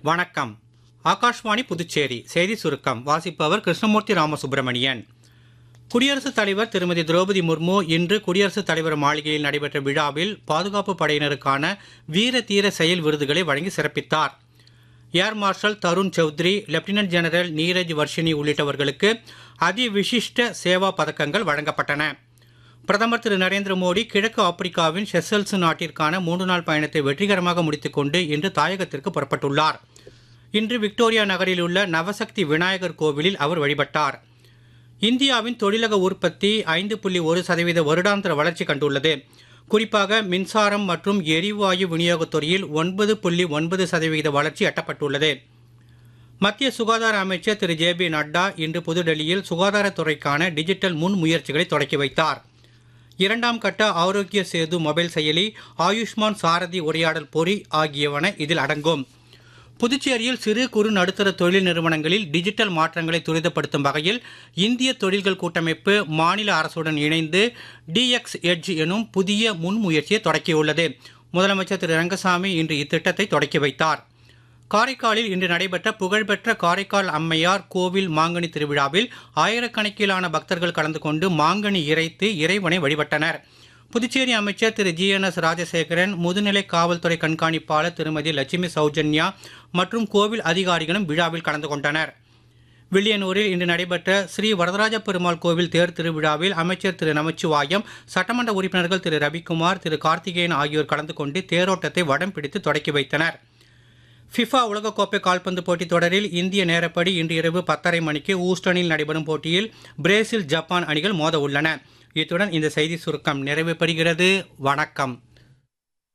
வணக்கம் ஆகாஷ்வாணி புதுச்சேரி செய்தி சுருக்கம் வாசிப்பவர் கிருஷ்ணமூர்த்தி ராமசுப்பிரமணியன் குடியரசுத் தலைவர் திருமதி திரௌபதி முர்மு இன்று குடியரசுத் தலைவர் மாளிகையில் நடைபெற்ற விழாவில் பாதுகாப்பு படையினருக்கான வீர தீர செயல் விருதுகளை வழங்கி சிறப்பித்தார் air marshal Tarun Chaudhary lieutenant general Neeraj Varshney உள்ளிட்டவர்களுக்கு அதி விசிஷ்ட சேவா பதக்கங்கள் வழங்கப்பட்டன பிரதமர் திரு நரேந்திர மோடி கிழக்கு ஆப்பிரிக்காவின் செசல்ஸ் நாட்டிற்கான மூன்று நாள் பயணத்தை வெற்றிகரமாக முடித்துக்கொண்டு இன்று தாயகத்திற்கு புறப்பட்டுள்ளார் இன்று விக்டோரியா நகரில் உள்ள நவசக்தி விநாயகர் கோவிலில் அவர் வழிபட்டார் இந்தியாவின் தொழிலக உற்பத்தி ஐந்து புள்ளி ஒரு சதவீத வருடாந்திர வளர்ச்சி கண்டுள்ளது குறிப்பாக மின்சாரம் மற்றும் எரிவாயு விநியோகத் துறையில் ஒன்பது புள்ளி ஒன்பது சதவீத வளர்ச்சி எட்டப்பட்டுள்ளது மத்திய சுகாதார அமைச்சர் திரு ஜே பி நட்டா இன்று புதுடெல்லியில் சுகாதாரத்துறைக்கான டிஜிட்டல் முன்முயற்சிகளை தொடக்கி வைத்தார் இரண்டாம் கட்ட ஆரோக்கிய சேது மொபைல் செயலி ஆயுஷ்மான் சாரதி உரையாடல் பொறி ஆகியவன இதில் அடங்கும் புதுச்சேரியில் சிறு குறு நடுத்தர தொழில் நிறுவனங்களில் டிஜிட்டல் மாற்றங்களை துரிதப்படுத்தும் வகையில் இந்திய தொழில்கள் கூட்டமைப்பு மாநில அரசுடன் இணைந்து டிஎக்ஸ் எட்ஜ் எனும் புதிய முன்முயற்சியை தொடக்கியுள்ளது முதலமைச்சர் திரு ரங்கசாமி இன்று இத்திட்டத்தை தொடக்கி வைத்தார் காரைக்காலில் இன்று நடைபெற்ற புகழ்பெற்ற காரைக்கால் அம்மையார் கோவில் மாங்கனி திருவிழாவில் ஆயிரக்கணக்கிலான பக்தர்கள் கலந்து கொண்டு மாங்கனி இறைத்து இறைவனை வழிபட்டனர் புதுச்சேரி அமைச்சர் Thiru G N S Rajasekaran முதுநிலை காவல்துறை கண்காணிப்பாளர் திருமதி லட்சுமி சௌஜன்யா மற்றும் கோவில் அதிகாரிகளும் விழாவில் கலந்து கொண்டனர் வில்லியனூரில் இன்று நடைபெற்ற ஸ்ரீ வரதராஜ பெருமாள் கோவில் தேர் திருவிழாவில் அமைச்சர் திரு நமச்சிவாயம் சட்டமன்ற உறுப்பினர்கள் திரு ரவிக்குமார் திரு கார்த்திகேயன் ஆகியோர் கலந்து கொண்டு தேரோட்டத்தை வடம் பிடித்து தொடக்கி வைத்தனர் ஃபிஃபா உலகக்கோப்பை கால்பந்து போட்டித் தொடரில் இந்திய நேரப்படி இன்று இரவு பத்தரை மணிக்கு ஊஸ்டனில் நடைபெறும் போட்டியில் பிரேசில் ஜப்பான் அணிகள் மோத உள்ளன இத்துடன் இந்த செய்தி சுருக்கம் நிறைவு பெறுகிறது வணக்கம்